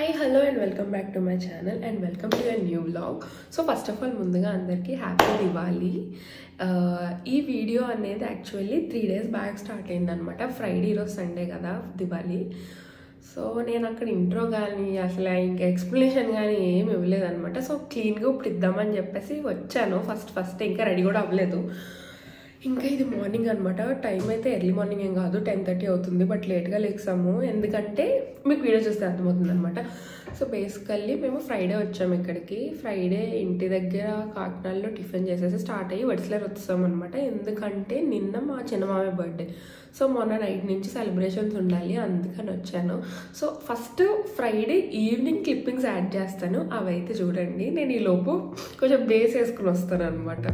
Hi hello and welcome back to my channel and welcome to your new vlog so first of all ముందుగా అందరికీ happy Diwali ఆ, ఈ video అనేది actually three days back start అయిందనమాట Friday ఈరోజు Sunday కదా Diwali so నేను అక్కడ ఇంట్రో కానీ అసలు ఇంకా ఎక్స్ప్లెనేషన్ కానీ ఏమి ఇవ్వలేదఅనమాట సో క్లీన్గా ఇప్పుడు ఇద్దామని చెప్పేసి వచ్చాను ఫస్ట్ ఫస్ట్ ఇంకా రెడీ కూడా అవ్వలేదు ఇంకా ఇది మార్నింగ్ అనమాట టైం అయితే ఎర్లీ మార్నింగ్ ఏం కాదు టెన్ థర్టీ అవుతుంది బట్ లేట్గా లేచాము ఎందుకంటే మీకు వీడియో చూస్తే అర్థమవుతుంది అనమాట సో బేసికల్లీ మేము ఫ్రైడే వచ్చాము ఇక్కడికి ఫ్రైడే ఇంటి దగ్గర కాకినాడలో టిఫిన్ చేసేసి స్టార్ట్ అయ్యి వడిసలేరు వచ్చాం అనమాట ఎందుకంటే నిన్న మా చిన్నమామ బర్త్డే సో మొన్న నైట్ నుంచి సెలబ్రేషన్స్ ఉండాలి అందుకని వచ్చాను so first Friday evening clippings add చేస్తాను అవైతే చూడండి నేను ఈ లోపు కొంచెం బేస్ వేసుకుని వస్తాను అనమాట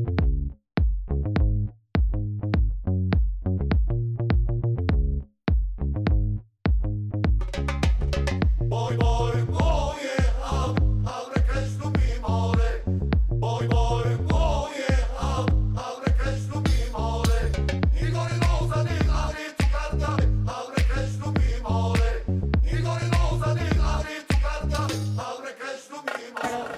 Boy, boy, pojechał, a rekreślu mimore. Boy, boy, pojechał, a rekreślu mimore. Igor noza ni ari tu karta, a rekreślu mimore. Igor noza ni ari tu karta, a rekreślu mimore.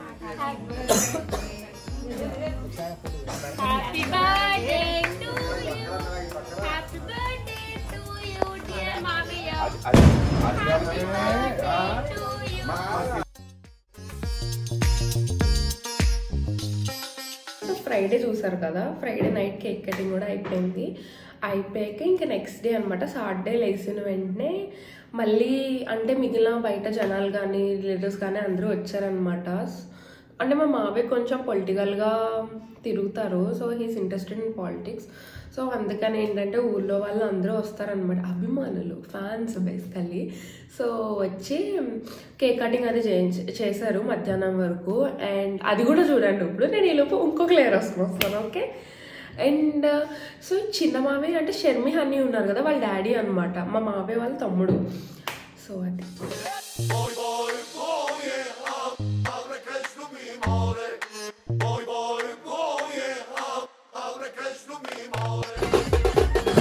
Happy birthday to you. Happy birthday to you, dear Maria. Happy birthday to you. So Friday చూసారు కదా Friday night cake cutting కూడా అయిపోయింది అయిపోయాక ఇంకా next day అనమాట Saturday లేచిన వెంటనే మళ్ళీ అంటే మిగిలిన బయట జనాలు కానీ రిలేటివ్స్ కానీ అందరూ వచ్చారనమాట అంటే మా మావయ్య కొంచెం పొలిటికల్గా తిరుగుతారు so he's interested in politics so అందుకని ఏంటంటే ఊళ్ళో వాళ్ళు అందరూ వస్తారనమాట అభిమానులు ఫ్యాన్స్ బేసికల్లీ సో వచ్చి కేక్ కటింగ్ అది చేయించ చేశారు మధ్యాహ్నం వరకు అండ్ అది కూడా చూడండి ఇప్పుడు నేను ఈ లోపు ఇంకొక లేయర్ వస్తాను వస్తాను ఓకే అండ్ సో చిన్న మావయ్య అంటే షర్మి హనీ ఉన్నారు కదా వాళ్ళ డాడీ అనమాట మా మావయ్య వాళ్ళ తమ్ముడు సో అది Boy, boy, pojechał, a rekreślu mimore. Boy, boy, pojechał, a rekreślu mimore.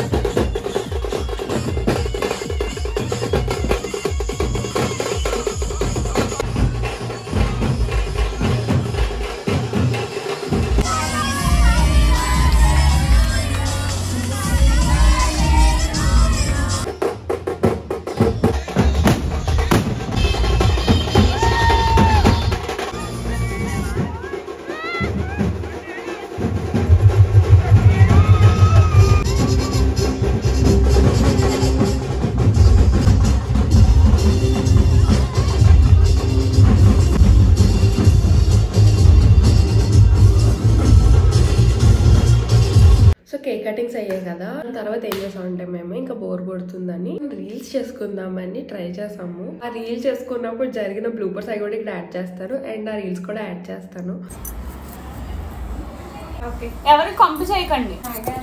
So cake cuttings అయ్యాయి కదా తర్వాత ఏం చేసామంటే మేము ఇంకా బోర్ కొడుతుందని రీల్స్ చేసుకుందామని ట్రై చేసాము ఆ రీల్స్ చేసుకున్నప్పుడు జరిగిన బ్లూపర్స్ అవి కూడా ఇక్కడ యాడ్ చేస్తారు అండ్ ఆ రీల్స్ కూడా యాడ్ చేస్తాను ఎవరికి కంపు చేయకండి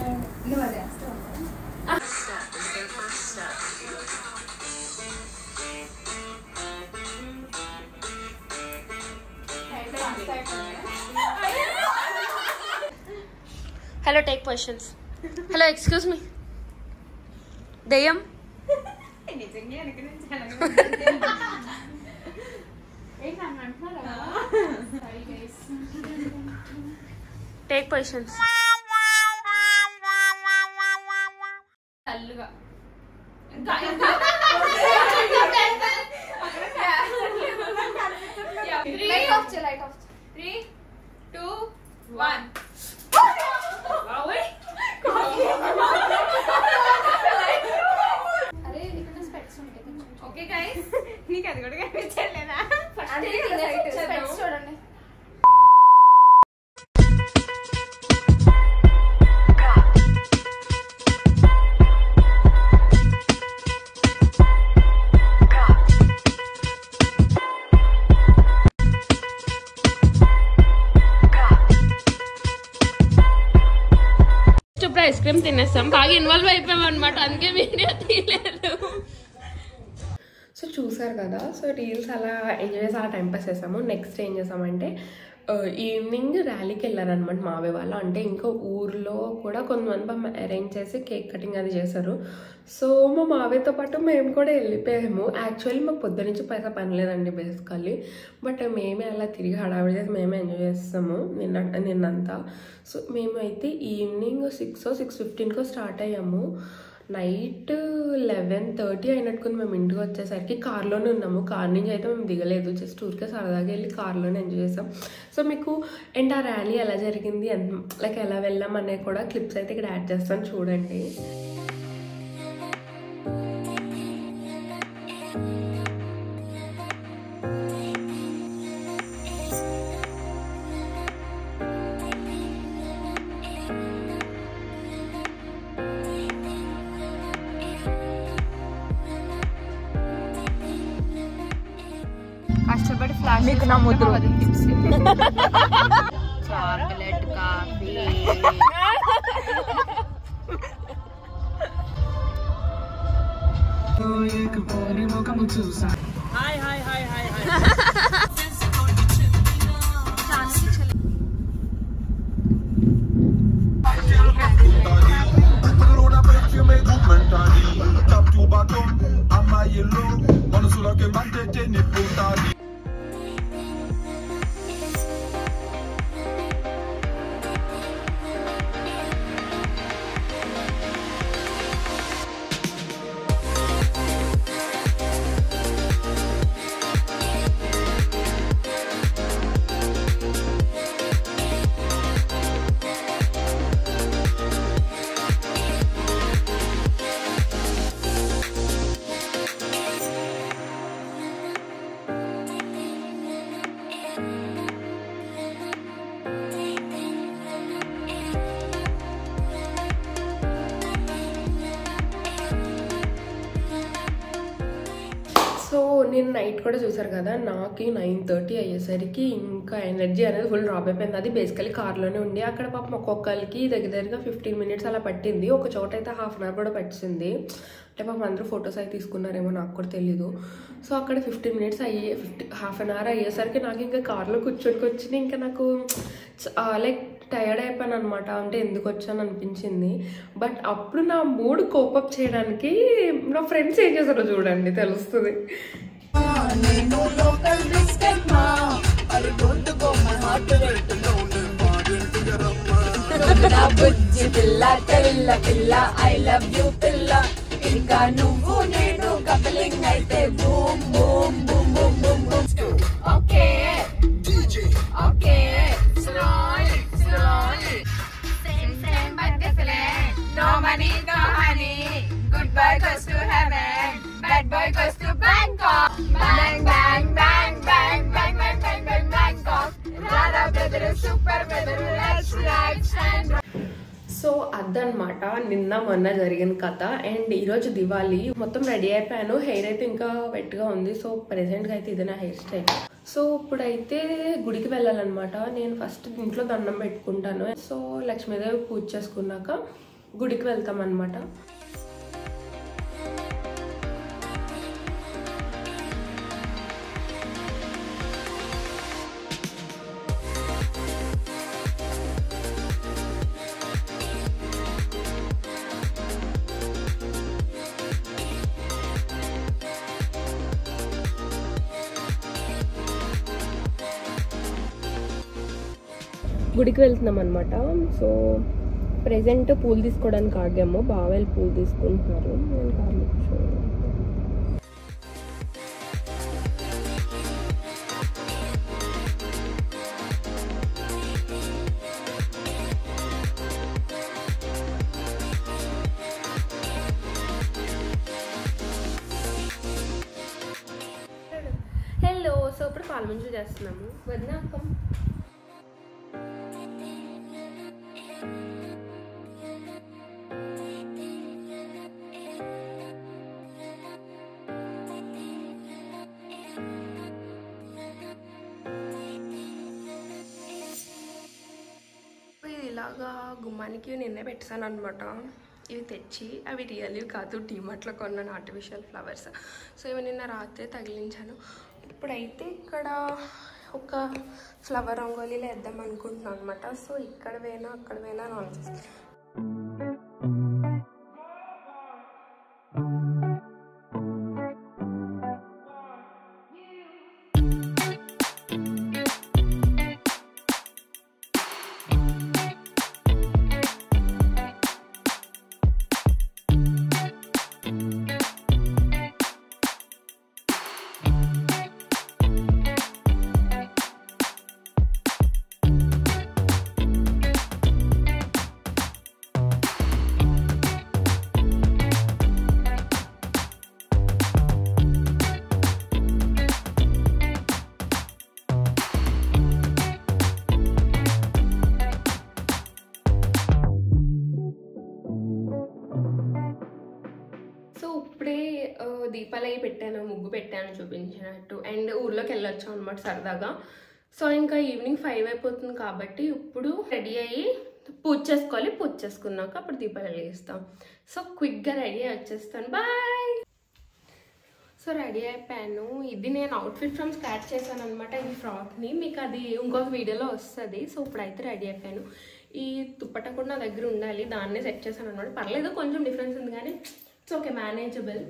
hello take positions hello excuse me దెయ్యం టేక్ పొజిషన్స్ తల్లుగా లైట్ ఆఫ్ చే light off three two one అరే ఇక్కడ స్పెట్స్ ఉంటాయి ఓకే గైస్ నీకు అది కూడా కనిపించలేదా స్పెట్స్ చూడండి ఇప్పుడు ఐస్ క్రీమ్ తినేస్తాం బాగా ఇన్వాల్వ్ అయిపోయాం అనమాట అందుకే వీడియో తీయలేదు సో చూసారు కదా సో రీల్స్ అలా ఎంజాయ్ చేసి అలా టైం పాస్ చేసాము నెక్స్ట్ ఏం చేసామంటే ఆ, ఈవినింగ్ ర్యాలీకి వెళ్ళారనమాట మావే వాళ్ళు అంటే ఇంకా ఊర్లో కూడా కొంతమంది పాపం అరేంజ్ చేసి కేక్ కటింగ్ అది చేశారు సో మా మావయ్యతో పాటు మేము కూడా వెళ్ళిపోయాము యాక్చువల్లీ మాకు పొద్దు నుంచి పైసా పని లేదండి బేసికల్లీ బట్ మేమే అలా తిరిగి హడావిడి చేసి మేమే ఎంజాయ్ చేస్తాము నిన్న నిన్నంతా సో మేమైతే ఈవినింగ్ సిక్స్ సిక్స్ ఫిఫ్టీన్కో స్టార్ట్ అయ్యాము నైట్ లెవెన్ థర్టీ అయినట్టుకుంది మేము ఇంటికి వచ్చేసరికి కార్లోనే ఉన్నాము కార్ నుంచి అయితే మేము దిగలేదు జస్ట్ ఊరికే సరదాగా వెళ్ళి కార్లోనే ఎంజాయ్ చేసాం సో మీకు అండ్ ఆ ర్యాలీ ఎలా జరిగింది లైక్ ఎలా వెళ్ళాం అనే కూడా క్లిప్స్ అయితే ఇక్కడ యాడ్ చేస్తాను చూడండి కష్టపడి ఫ్లాష్ మీకు నా ముద్ర. Chocolate coffee Corona perfume documentary Top to bottom, I'm a yellow Mano solo che mante te ne puntati so నేను నైట్ కూడా చూసారు కదా నాకు నైన్ థర్టీ అయ్యేసరికి ఇంకా ఎనర్జీ అనేది ఫుల్ డ్రాప్ అయిపోయింది అది బేసికలీ కార్లోనే ఉండి అక్కడ పాపం ఒక్కొక్కరికి దగ్గర దగ్గరగా ఫిఫ్టీన్ మినిట్స్ అలా పట్టింది ఒక చోట అయితే హాఫ్ అన్ అవర్ కూడా పట్టింది అంటే పాపం అందరూ ఫొటోస్ అయితే తీసుకున్నారేమో నాకు కూడా తెలీదు సో అక్కడ ఫిఫ్టీన్ మినిట్స్ అయ్యే ఫిఫ్టీ హాఫ్ అన్ అవర్ అయ్యేసరికి నాకు ఇంకా కార్లో కూర్చొని కూర్చుని ఇంకా నాకు లైక్ టైర్డ్ అయిపోయాను అనమాట అంటే ఎందుకు వచ్చాను అనిపించింది బట్ అప్పుడు నా మూడ్ కోపప్ చేయడానికి నా ఫ్రెండ్స్ ఏం చేశారో చూడండి తెలుస్తుంది నా బుజ్జి పిల్ల తెల్ల పిల్ల ఐ లవ్ యూ పిల్ల ఇంకా నువ్వు నేను కపలింగ్ అయితే boom boom boom boom boom boom okay okay slowly slowly same same but different no money no honey good bye goes to heaven bad boy goes to Bangkok bang bang bang bang bang bang bang bang Bangkok Rada brother super brother let's let's and so అదనమాట నిన్న మొన్న జరిగిన కథ and ఈరోజు దివాళీ మొత్తం ready అయిపోయాను hair అయితే ఇంకా వెట్గా ఉంది సో ప్రెసెంట్గా అయితే ఇది నా హెయిర్ స్టైల్ సో ఇప్పుడైతే గుడికి వెళ్ళాలన్నమాట నేను ఫస్ట్ ఇంట్లో దండం పెట్టుకుంటాను సో లక్ష్మీదేవి పూజ చేసుకున్నాక గుడికి వెళ్తాం అనమాట గుడికి వెళ్తున్నాం అనమాట సో ప్రెసెంట్ పూలు తీసుకోవడానికి ఆగాము బావేలు పూలు తీసుకుంటున్నారు నేను కార్లో కూర్చోను. హలో సో ఇప్పుడు పాలమంచు చేస్తున్నాము వదిన అక్కం ఇది ఇలాగా గుమ్మానికి నిన్నే పెట్టాను అనమాట ఇవి తెచ్చి అవి రియల్ కాదు డీమార్ట్లో కొన్నాను ఆర్టిఫిషియల్ ఫ్లవర్స్ సో ఇవి నిన్న రాత్రే తగిలించాను ఇప్పుడైతే ఇక్కడ ఒక ఫ్లవర్ రంగోలీలో వేద్దాం అనుకుంటున్నాను అనమాట సో ఇక్కడ వేనా అక్కడ వేనా అని ఆలోచిస్తాను సో ఇప్పుడే ఆ, దీపాలు అవి పెట్టాను ముగ్గు పెట్టాను చూపించినట్టు అండ్ ఊర్లోకి వెళ్ళొచ్చాం అనమాట సరదాగా సో ఇంకా ఈవినింగ్ ఫైవ్ అయిపోతుంది కాబట్టి ఇప్పుడు రెడీ అయ్యి పూజ చేసుకోవాలి పూజ చేసుకున్నాక అప్పుడు దీపాలు వెలిగిస్తాం సో క్విక్గా రెడీ అయ్యి వచ్చేస్తాను బాయ్ సో రెడీ అయిపోయాను ఇది నేను అవుట్ఫిట్ ఫ్రమ్ స్టార్ట్ చేశాను అనమాట ఈ ఫ్రాక్ని మీకు అది ఇంకొక వీడియోలో వస్తుంది సో ఇప్పుడైతే రెడీ అయిపోయాను ఈ దుప్పట్ట కూడా నా దగ్గర ఉండాలి దాన్నే సెట్ చేశాను అనమాట పర్లేదు కొంచెం డిఫరెన్స్ ఉంది కానీ ఇట్స్ ఓకే మేనేజబుల్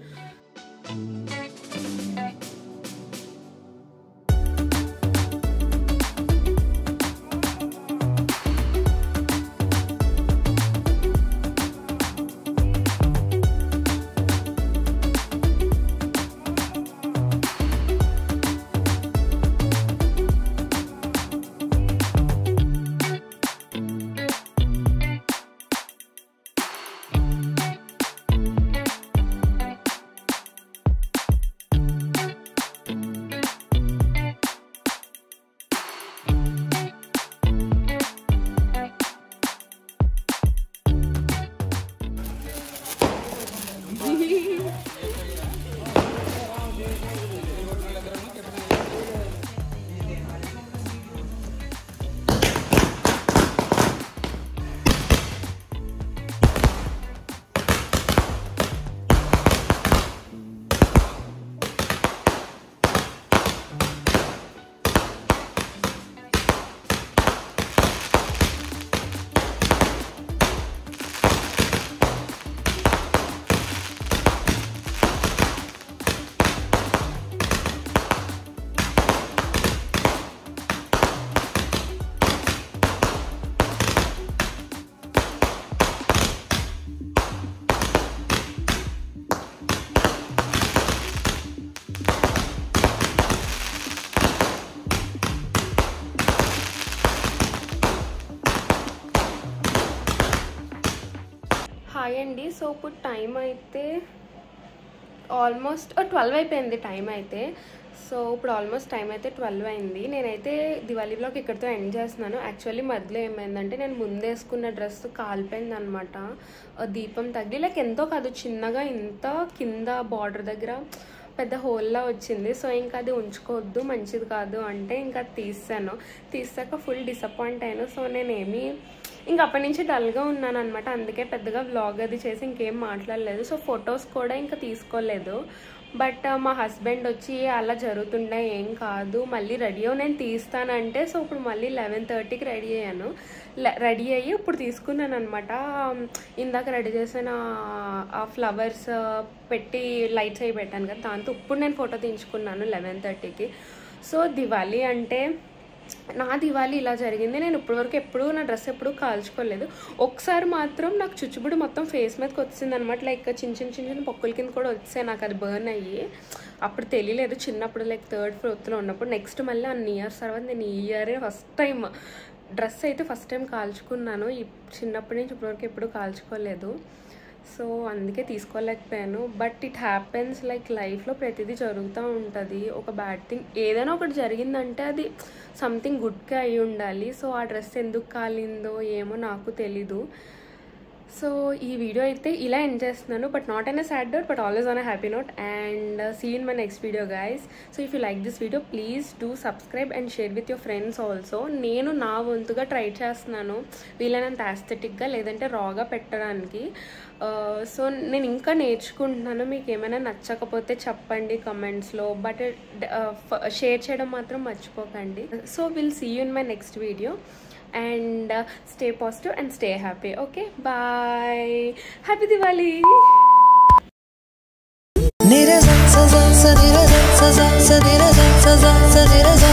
హాయ్ అండి సో ఇప్పుడు టైం అయితే ఆల్మోస్ట్ ట్వెల్వ్ అయిపోయింది టైం అయితే సో ఇప్పుడు ఆల్మోస్ట్ టైం అయితే ట్వెల్వ్ అయింది నేనైతే దివాళీ బ్లాగ్ ఇక్కడితో ఎండ్ చేస్తున్నాను యాక్చువల్లీ మధ్యలో ఏమైందంటే నేను ముందేసుకున్న డ్రెస్ కాలిపోయింది అనమాట దీపం తగిలి లైక్ ఎంతో కాదు చిన్నగా ఇంత కింద బార్డర్ దగ్గర పెద్ద హోల్లా వచ్చింది సో ఇంకా అది ఉంచుకోవద్దు మంచిది కాదు అంటే ఇంకా తీసాను తీసాక ఫుల్ డిసప్పాయింట్ అయ్యాను సో నేనేమి ఇంకా అప్పటి నుంచి డల్గా ఉన్నాను అనమాట అందుకే పెద్దగా వ్లాగ్ అది చేసి ఇంకేం మాట్లాడలేదు సో ఫొటోస్ కూడా ఇంకా తీసుకోలేదు బట్ మా హస్బెండ్ వచ్చి అలా జరుగుతుండే ఏం కాదు మళ్ళీ రెడీ అవ్వ నేను తీస్తానంటే సో ఇప్పుడు మళ్ళీ లెవెన్ థర్టీకి రెడీ అయ్యాను రెడీ అయ్యి ఇప్పుడు తీసుకున్నాను అనమాట ఇందాక రెడీ చేసిన ఆ ఫ్లవర్స్ పెట్టి లైట్స్ అవి పెట్టాను కదా దాంతో ఇప్పుడు నేను ఫోటో తీయించుకున్నాను లెవెన్ థర్టీకి సో దివాళీ అంటే నా దివాళీ ఇలా జరిగింది నేను ఇప్పటివరకు ఎప్పుడూ నా డ్రెస్ ఎప్పుడూ కాల్చుకోలేదు ఒకసారి మాత్రం నాకు చుచ్చుబుడు మొత్తం ఫేస్ మీదకి వచ్చింది అనమాట లైక్ చిన్న చిన్న చిన్న చిన్న పొక్కుల కింద కూడా వచ్చాయి నాకు అది బర్న్ అయ్యి అప్పుడు తెలియలేదు చిన్నప్పుడు లైక్ థర్డ్ ఫోర్త్లో ఉన్నప్పుడు నెక్స్ట్ మళ్ళీ అన్ని ఇయర్స్ తర్వాత నేను ఈ ఇయరే ఫస్ట్ టైం డ్రెస్ అయితే ఫస్ట్ టైం కాల్చుకున్నాను ఈ చిన్నప్పటి నుంచి ఇప్పటివరకు ఎప్పుడూ కాల్చుకోలేదు సో అందుకే తీసుకోలేకపోయాను బట్ ఇట్ హ్యాపెన్స్ లైక్ లైఫ్లో ప్రతిదీ జరుగుతూ ఉంటుంది ఒక బ్యాడ్ థింగ్ ఏదైనా ఒకటి జరిగిందంటే అది సంథింగ్ గుడ్గా అయి ఉండాలి సో ఆ డ్రెస్ ఎందుకు కాలిందో ఏమో నాకు తెలీదు సో ఈ వీడియో అయితే ఇలా ఎండ్ చేస్తున్నాను but not on a sad note but always on a happy note and see in my next video guys so if you like this video please do subscribe and share with your friends also నేను నా వంతుగా try చేస్తున్నాను వీలైనంత యాస్థెటిక్గా లేదంటే రాగా పెట్టడానికి so నేను ఇంకా నేర్చుకుంటున్నాను మీకు ఏమైనా నచ్చకపోతే చెప్పండి కమెంట్స్లో బట్ షేర్ చేయడం మాత్రం మర్చిపోకండి so will see you in my next video and uh, stay positive and stay happy okay bye happy diwali Nira za sa za sa nira za sa za sa nira za sa za sa nira za